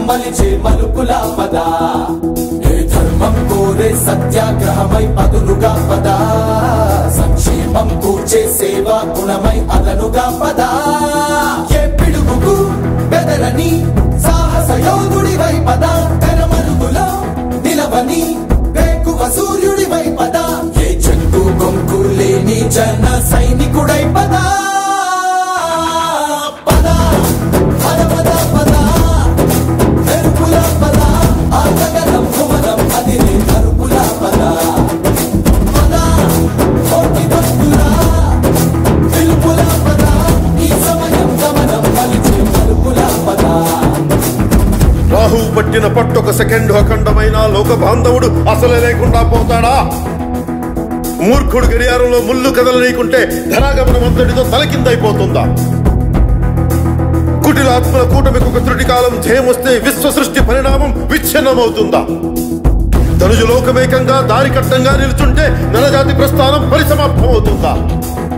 మలిచే మలుపుల పద ఏ ధర్మం కోరే సత్యాగ్రహమై పదులుగా పద సంక్షేమం కూర్చే సేవా గుణమై అదనుగా పద ఏ పిడుగుకు బెదరని సాహస యోధుడివై పద తెరమరుగులో నిలవని వేకువ సూర్యుడివై పద ఏ చెంగు కొంకు లేని జన సైనికుడై పద పద పద పద పద మెరుపుల పద ఆగగలం భువనం అదిరే మరుపుల పద పద కోటి భక్తుల పిలుపుల పద ఈ సమయం గమనం పలిచే మరుపుల పద రాహు పట్టిన పట్టొక సెకండ్ అఖండమైన లోక బాంధవుడు అసలే లేకుండా పోతాడా మూర్ఖుడు గడియారంలో ముళ్ళు కదలనీకుంటే ధనాగమనం అంతటితో తలకిందైపోతుందా కుటిలాత్మల కూటమికి ఒక త్రుటి కాలం ధ్యేయమొస్తే విశ్వ సృష్టి పరిణామం విచ్ఛిన్నమవుతుందా ధనుజు లోకమేకంగా దారి కట్టంగా నిలుచుంటే నలజాతి ప్రస్థానం పరిసమాప్తమవుతుందా